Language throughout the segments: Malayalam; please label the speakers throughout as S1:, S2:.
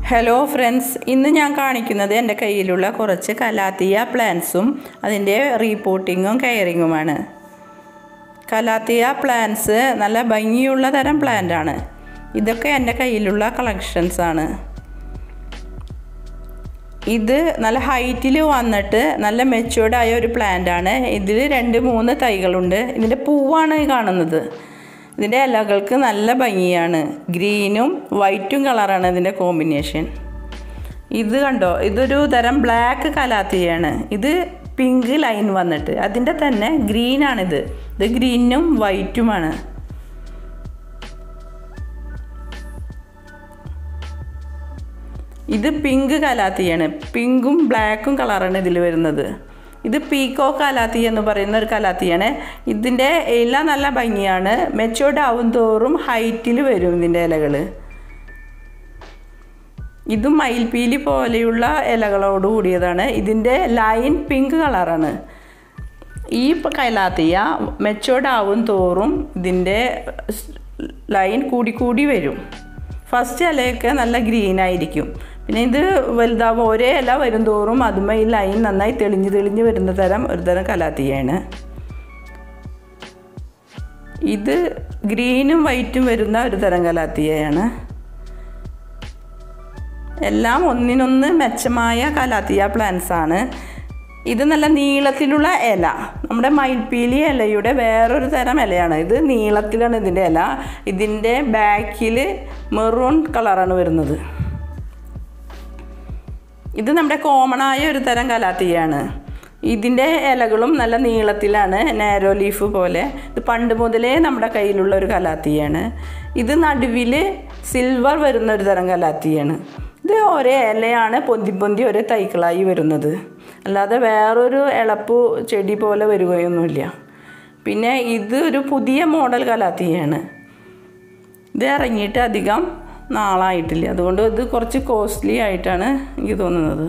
S1: ഹലോ ഫ്രണ്ട്സ് ഇന്ന് ഞാൻ കാണിക്കുന്നത് എൻ്റെ കയ്യിലുള്ള കുറച്ച് കലാത്തിയ പ്ലാന്റ്സും അതിൻ്റെ റീപോർട്ടിങ്ങും കെയറിങ്ങുമാണ് കലാത്തിയ പ്ലാന്റ്സ് നല്ല ഭംഗിയുള്ള തരം പ്ലാന്റ് ആണ് ഇതൊക്കെ എൻ്റെ കയ്യിലുള്ള കളക്ഷൻസ് ആണ് ഇത് നല്ല ഹൈറ്റിൽ വന്നിട്ട് നല്ല മെച്ചുവേർഡ് ആയ ഒരു പ്ലാന്റ് ആണ് ഇതിൽ രണ്ട് മൂന്ന് തൈകളുണ്ട് ഇതിൻ്റെ പൂവാണ് ഈ കാണുന്നത് ഇതിൻ്റെ ഇലകൾക്ക് നല്ല ഭംഗിയാണ് ഗ്രീനും വൈറ്റും കളറാണ് ഇതിൻ്റെ കോമ്പിനേഷൻ ഇത് കണ്ടോ ഇതൊരു തരം ബ്ലാക്ക് കലാത്തിയാണ് ഇത് പിങ്ക് ലൈൻ വന്നിട്ട് അതിൻ്റെ തന്നെ ഗ്രീനാണിത് ഇത് ഗ്രീനും വൈറ്റുമാണ് ഇത് പിങ്ക് കലാത്തിയാണ് പിങ്കും ബ്ലാക്കും കളറാണ് ഇതിൽ വരുന്നത് ഇത് പീക്കോ കലാത്തി എന്ന് പറയുന്ന ഒരു കലാത്തിയാണ് ഇതിൻ്റെ ഇല നല്ല ഭംഗിയാണ് മെച്ചോർഡ് ആവും തോറും ഹൈറ്റിൽ വരും ഇതിൻ്റെ ഇലകൾ ഇതും മയിൽപീലി പോലെയുള്ള ഇലകളോട് കൂടിയതാണ് ഇതിൻ്റെ ലൈൻ പിങ്ക് കളറാണ് ഈ കലാത്തിയ മെച്ചോർഡ് ആവും തോറും ഇതിൻ്റെ ലൈൻ കൂടി കൂടി വരും ഫസ്റ്റ് ഇലയൊക്കെ നല്ല ഗ്രീൻ ആയിരിക്കും പിന്നെ ഇത് വലുതാവും ഒരേ ഇല വരും തോറും അതുമേ ഈ ലൈൻ നന്നായി തെളിഞ്ഞ് തെളിഞ്ഞ് വരുന്ന തരം ഒരു തരം കലാത്തിയാണ് ഇത് ഗ്രീനും വൈറ്റും വരുന്ന ഒരു തരം കലാത്തിയയാണ് എല്ലാം ഒന്നിനൊന്ന് മെച്ചമായ കലാത്തിയ പ്ലാന്റ്സ് ആണ് ഇത് നല്ല നീളത്തിലുള്ള ഇല നമ്മുടെ മയിൽപ്പീലി ഇലയുടെ വേറൊരു തരം ഇലയാണ് ഇത് നീളത്തിലാണ് ഇതിൻ്റെ ഇല ഇതിൻ്റെ ബാക്കിൽ മെറൂൺ കളറാണ് വരുന്നത് ഇത് നമ്മുടെ കോമൺ ആയ ഒരു തരം കലാത്തിയാണ് ഇതിൻ്റെ ഇലകളും നല്ല നീളത്തിലാണ് നാരോ ലീഫ് പോലെ ഇത് പണ്ട് മുതലേ നമ്മുടെ കയ്യിലുള്ള ഒരു കലാത്തിയാണ് ഇത് നടുവിൽ സിൽവർ വരുന്ന ഒരു തരം കലാത്തിയാണ് ഇത് ഒരേ ഇലയാണ് പൊന്തി പൊന്തി ഒരേ തൈക്കളായി വരുന്നത് അല്ലാതെ വേറൊരു ഇളപ്പു ചെടി പോലെ വരികയൊന്നുമില്ല പിന്നെ ഇത് ഒരു പുതിയ മോഡൽ കലാത്തിയാണ് ഇത് ഇറങ്ങിയിട്ട് അധികം നാളായിട്ടില്ല അതുകൊണ്ട് ഇത് കുറച്ച് കോസ്റ്റ്ലി ആയിട്ടാണ് എനിക്ക് തോന്നുന്നത്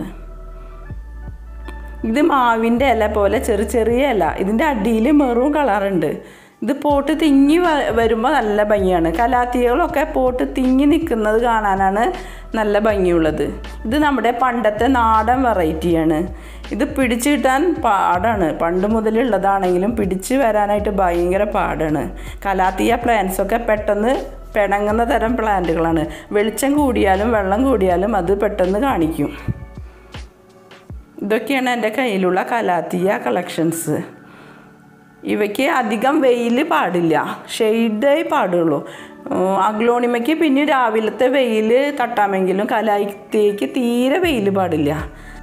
S1: ഇത് മാവിൻ്റെ ഇല പോലെ ചെറിയ ചെറിയ ഇല ഇതിൻ്റെ അടിയിൽ മെറൂൺ കളറുണ്ട് ഇത് പോട്ട് തിങ്ങി വരുമ്പോൾ നല്ല ഭംഗിയാണ് കലാത്തികളൊക്കെ പോട്ട് തിങ്ങി നിൽക്കുന്നത് കാണാനാണ് നല്ല ഭംഗിയുള്ളത് ഇത് നമ്മുടെ പണ്ടത്തെ നാടൻ വെറൈറ്റിയാണ് ഇത് പിടിച്ചു കിട്ടാൻ പാടാണ് പണ്ട് മുതലുള്ളതാണെങ്കിലും പിടിച്ച് വരാനായിട്ട് ഭയങ്കര പാടാണ് കലാത്തിയ പ്ലാന്റ്സൊക്കെ പെട്ടെന്ന് പിണങ്ങുന്ന തരം പ്ലാന്റുകളാണ് വെളിച്ചം കൂടിയാലും വെള്ളം കൂടിയാലും അത് പെട്ടെന്ന് കാണിക്കും ഇതൊക്കെയാണ് എൻ്റെ കയ്യിലുള്ള കലാത്തിയ കളക്ഷൻസ് ഇവയ്ക്ക് അധികം വെയിൽ പാടില്ല ഷെയ്ഡേ പാടുള്ളൂ അഗ്ലോണിമയ്ക്ക് പിന്നെ രാവിലത്തെ വെയിൽ തട്ടാമെങ്കിലും കലാത്തിക്ക് തീരെ വെയിൽ പാടില്ല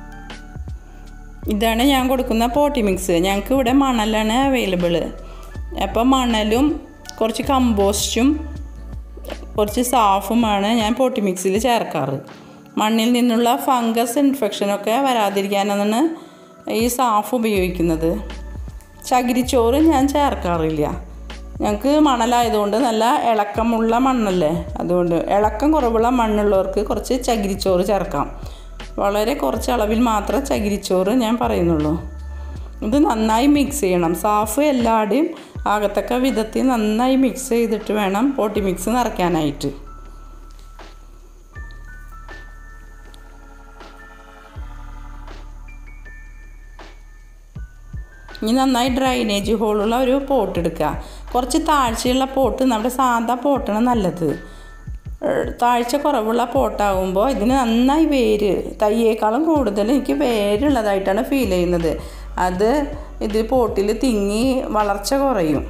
S1: ഇതാണ് ഞാൻ കൊടുക്കുന്ന പോട്ടി മിക്സ് ഞങ്ങൾക്ക് ഇവിടെ മണലാണ് അവൈലബിൾ അപ്പം മണലും കുറച്ച് കമ്പോസ്റ്റും കുറച്ച് സാഫുമാണ് ഞാൻ പോട്ടി മിക്സിൽ ചേർക്കാറ് മണ്ണിൽ നിന്നുള്ള ഫംഗസ് ഇൻഫെക്ഷനൊക്കെ വരാതിരിക്കാനാണ് ഈ സാഫ് ഉപയോഗിക്കുന്നത് ചകിരിച്ചോറ് ഞാൻ ചേർക്കാറില്ല ഞങ്ങൾക്ക് മണലായതുകൊണ്ട് നല്ല ഇളക്കമുള്ള മണ്ണല്ലേ അതുകൊണ്ട് ഇളക്കം കുറവുള്ള മണ്ണുള്ളവർക്ക് കുറച്ച് ചകിരിച്ചോറ് ചേർക്കാം വളരെ കുറച്ച് അളവിൽ മാത്രം ചകിരിച്ചോറ് ഞാൻ പറയുന്നുള്ളൂ ഇത് നന്നായി മിക്സ് ചെയ്യണം സാഫ് എല്ലാവരുടെയും ആകത്തക്ക വിധത്തിൽ നന്നായി മിക്സ് ചെയ്തിട്ട് വേണം പോട്ടി മിക്സ് നിറയ്ക്കാനായിട്ട് ഇനി നന്നായി ഡ്രൈനേജ് ഹോളുള്ള ഒരു പോട്ട് എടുക്കുക കുറച്ച് താഴ്ചയുള്ള പോട്ട് നമ്മുടെ സാധാ പോട്ടാണ് നല്ലത് താഴ്ച കുറവുള്ള പോട്ടാകുമ്പോൾ ഇതിന് നന്നായി വേര് തയ്യേക്കാളും കൂടുതൽ എനിക്ക് വേരുള്ളതായിട്ടാണ് ഫീൽ ചെയ്യുന്നത് അത് ഇത് പോട്ടിൽ തിങ്ങി വളർച്ച കുറയും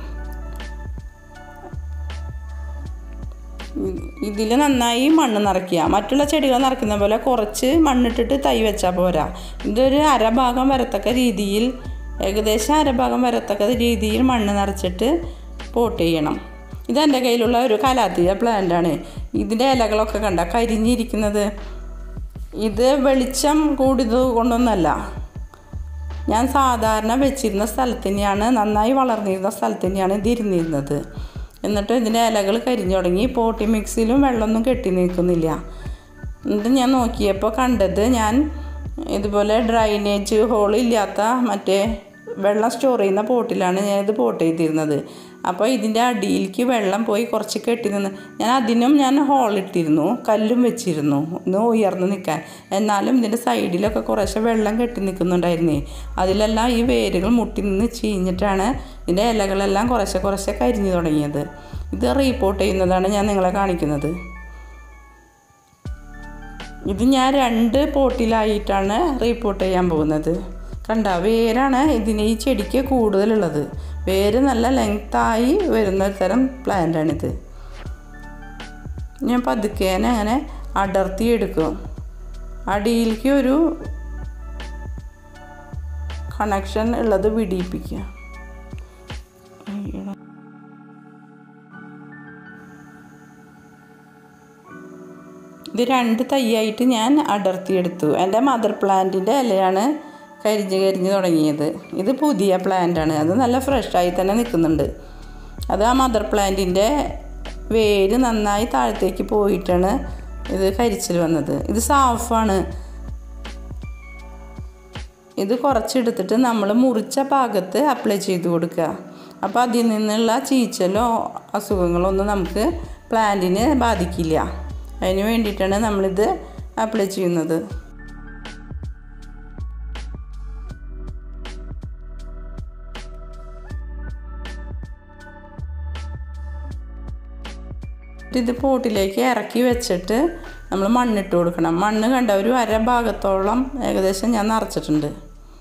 S1: ഇതിൽ നന്നായി മണ്ണ് നിറയ്ക്കുക മറ്റുള്ള ചെടികൾ നിറയ്ക്കുന്ന പോലെ കുറച്ച് മണ്ണിട്ടിട്ട് തൈ വെച്ചാൽ പോരാ ഇതൊരു അരഭാഗം വരത്തക്ക രീതിയിൽ ഏകദേശം അരഭാഗം വരത്തക്ക രീതിയിൽ മണ്ണ് നിറച്ചിട്ട് പോട്ട് ചെയ്യണം ഇതെൻ്റെ കയ്യിലുള്ള ഒരു കലാത്തിയ പ്ലാന്റാണ് ഇതിൻ്റെ ഇലകളൊക്കെ കണ്ട കരിഞ്ഞിരിക്കുന്നത് ഇത് വെളിച്ചം കൂടിയത് കൊണ്ടൊന്നല്ല ഞാൻ സാധാരണ വെച്ചിരുന്ന സ്ഥലത്ത് തന്നെയാണ് നന്നായി വളർന്നിരുന്ന സ്ഥലത്ത് തന്നെയാണ് ഇത് ഇരുന്നിരുന്നത് എന്നിട്ട് ഇതിൻ്റെ ഇലകൾ കരിഞ്ഞു തുടങ്ങി പോട്ടി മിക്സിലും വെള്ളമൊന്നും കെട്ടി നിൽക്കുന്നില്ല എന്നിട്ട് ഞാൻ നോക്കിയപ്പോൾ കണ്ടത് ഞാൻ ഇതുപോലെ ഡ്രൈനേജ് ഹോൾ ഇല്ലാത്ത മറ്റേ വെള്ളം സ്റ്റോർ ചെയ്യുന്ന പോട്ടിലാണ് ഞാനിത് പോട്ട് ചെയ്തിരുന്നത് അപ്പോൾ ഇതിൻ്റെ അടിയിലേക്ക് വെള്ളം പോയി കുറച്ച് കെട്ടി നിന്ന് ഞാൻ അതിനും ഞാൻ ഹോളിട്ടിരുന്നു കല്ലും വെച്ചിരുന്നു ഒന്ന് ഉയർന്ന് നിൽക്കാൻ എന്നാലും ഇതിൻ്റെ സൈഡിലൊക്കെ കുറേശ്ശെ വെള്ളം കെട്ടി നിൽക്കുന്നുണ്ടായിരുന്നേ അതിലെല്ലാം ഈ വേരുകൾ മുട്ടി നിന്ന് ചീഞ്ഞിട്ടാണ് ഇതിൻ്റെ ഇലകളെല്ലാം കുറേശ്ശെ കുറേശ്ശെ കരിഞ്ഞു തുടങ്ങിയത് ഇത് റീപ്പോർട്ട് ചെയ്യുന്നതാണ് ഞാൻ നിങ്ങളെ കാണിക്കുന്നത് ഇത് ഞാൻ രണ്ട് പോട്ടിലായിട്ടാണ് റീപ്പോർട്ട് ചെയ്യാൻ പോകുന്നത് കണ്ട വേരാണ് ഇതിന് ഈ ചെടിക്ക് കൂടുതലുള്ളത് വേര് നല്ല ലെങ്തായി വരുന്ന ഒരു തരം പ്ലാന്റാണിത് ഞാൻ പതുക്കേനെ അങ്ങനെ അടർത്തി എടുക്കും അടിയിലേക്ക് ഒരു കണക്ഷൻ ഉള്ളത് വിടിയിപ്പിക്കുക ഇത് രണ്ട് തൈയായിട്ട് ഞാൻ അടർത്തിയെടുത്തു എൻ്റെ മദർ പ്ലാന്റിൻ്റെ ഇലയാണ് കരിഞ്ഞ് കരിഞ്ഞ് തുടങ്ങിയത് ഇത് പുതിയ പ്ലാന്റാണ് അത് നല്ല ഫ്രഷായി തന്നെ നിൽക്കുന്നുണ്ട് അത് ആ മദർ പ്ലാന്റിൻ്റെ വേര് നന്നായി താഴത്തേക്ക് പോയിട്ടാണ് ഇത് കരിച്ചിൽ വന്നത് ഇത് സാഫാണ് ഇത് കുറച്ചെടുത്തിട്ട് നമ്മൾ മുറിച്ച ഭാഗത്ത് അപ്ലൈ ചെയ്ത് കൊടുക്കുക അപ്പോൾ അതിൽ നിന്നുള്ള ചീച്ചലോ അസുഖങ്ങളോ ഒന്നും നമുക്ക് പ്ലാന്റിനെ ബാധിക്കില്ല അതിന് വേണ്ടിയിട്ടാണ് നമ്മളിത് അപ്ലൈ ചെയ്യുന്നത് ഇത് പോട്ടിലേക്ക് ഇറക്കി വെച്ചിട്ട് നമ്മൾ മണ്ണിട്ട് കൊടുക്കണം മണ്ണ് കണ്ട ഒരു അര ഭാഗത്തോളം ഏകദേശം ഞാൻ നിറച്ചിട്ടുണ്ട്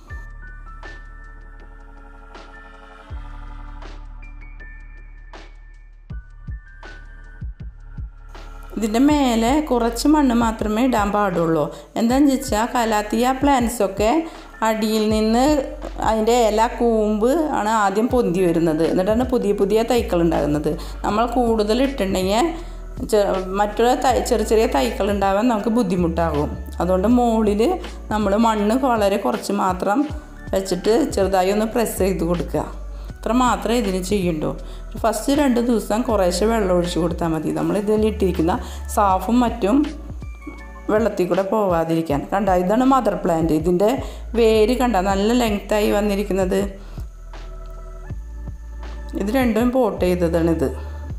S1: ഇതിൻ്റെ മേലെ കുറച്ച് മണ്ണ് മാത്രമേ ഇടാൻ പാടുള്ളൂ എന്താണെന്ന് വെച്ചാൽ കലാത്തിയ പ്ലാന്റ്സൊക്കെ അടിയിൽ നിന്ന് അതിൻ്റെ ഇല കൂമ്പ് ആണ് ആദ്യം പൊന്തി വരുന്നത് എന്നിട്ടാണ് പുതിയ പുതിയ തൈക്കൾ ഉണ്ടാകുന്നത് നമ്മൾ കൂടുതൽ ഇട്ടിട്ടുണ്ടെങ്കിൽ മറ്റുള്ള തൈ ചെറിയ ചെറിയ തൈക്കൾ ഉണ്ടാവാൻ നമുക്ക് ബുദ്ധിമുട്ടാകും അതുകൊണ്ട് മുകളിൽ നമ്മൾ മണ്ണ് വളരെ കുറച്ച് മാത്രം വെച്ചിട്ട് ചെറുതായി ഒന്ന് പ്രസ് ചെയ്ത് കൊടുക്കുക അത്ര മാത്രമേ ഇതിന് ചെയ്യുള്ളൂ ഫസ്റ്റ് രണ്ട് ദിവസം കുറേശ്ശെ വെള്ളം ഒഴിച്ച് കൊടുത്താൽ മതി നമ്മൾ ഇതിൽ ഇട്ടിരിക്കുന്ന സാഫും മറ്റും വെള്ളത്തിൽ കൂടെ പോവാതിരിക്കാൻ കണ്ട ഇതാണ് മദർ പ്ലാന്റ് ഇതിൻ്റെ വേര് കണ്ട നല്ല ലെങ്ത്തായി വന്നിരിക്കുന്നത് ഇത് രണ്ടും പോട്ട് ചെയ്തതാണിത്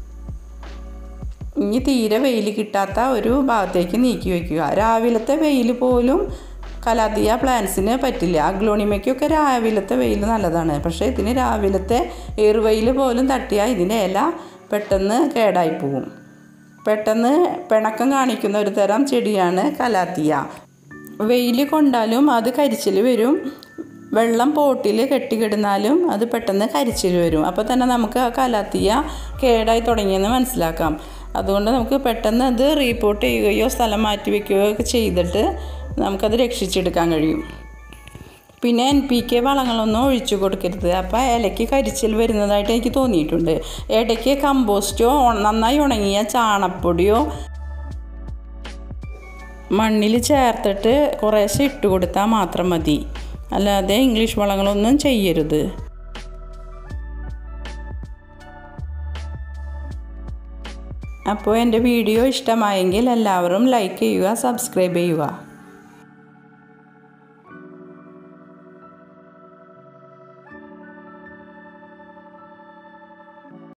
S1: ഇനി തീരെ വെയിൽ കിട്ടാത്ത ഒരു ഭാഗത്തേക്ക് നീക്കി വയ്ക്കുക രാവിലത്തെ വെയിൽ പോലും കലാതിയ പ്ലാന്റ്സിന് പറ്റില്ല അഗ്ലോണിമയ്ക്കൊക്കെ രാവിലത്തെ വെയിൽ നല്ലതാണ് പക്ഷേ ഇതിന് രാവിലത്തെ ഏറുവെയിൽ പോലും തട്ടിയാൽ ഇതിൻ്റെ ഇല പെട്ടെന്ന് കേടായി പോകും പെട്ടെന്ന് പിണക്കം കാണിക്കുന്ന ഒരു തരം ചെടിയാണ് കലാത്തിയ വെയിൽ കൊണ്ടാലും അത് കരിച്ചിൽ വരും വെള്ളം പോട്ടിൽ കെട്ടിക്കിടുന്നാലും അത് പെട്ടെന്ന് കരിച്ചിൽ വരും അപ്പോൾ തന്നെ നമുക്ക് ആ കലാത്തിയ കേടായി തുടങ്ങിയെന്ന് മനസ്സിലാക്കാം അതുകൊണ്ട് നമുക്ക് പെട്ടെന്ന് അത് റീപ്പോർട്ട് ചെയ്യുകയോ സ്ഥലം മാറ്റി വയ്ക്കുകയോ ഒക്കെ ചെയ്തിട്ട് നമുക്കത് രക്ഷിച്ചെടുക്കാൻ കഴിയും പിന്നെ എൻ പി കെ വളങ്ങളൊന്നും ഒഴിച്ചു കൊടുക്കരുത് അപ്പോൾ ഇലയ്ക്ക് കരിച്ചിൽ വരുന്നതായിട്ട് എനിക്ക് തോന്നിയിട്ടുണ്ട് ഇടയ്ക്ക് കമ്പോസ്റ്റോ നന്നായി ഉണങ്ങിയ ചാണപ്പൊടിയോ മണ്ണിൽ ചേർത്തിട്ട് കുറേശ്ശെ ഇട്ട് കൊടുത്താൽ മാത്രം മതി അല്ലാതെ ഇംഗ്ലീഷ് വളങ്ങളൊന്നും ചെയ്യരുത് അപ്പോൾ എൻ്റെ വീഡിയോ ഇഷ്ടമായെങ്കിൽ എല്ലാവരും ലൈക്ക് ചെയ്യുക സബ്സ്ക്രൈബ് ചെയ്യുക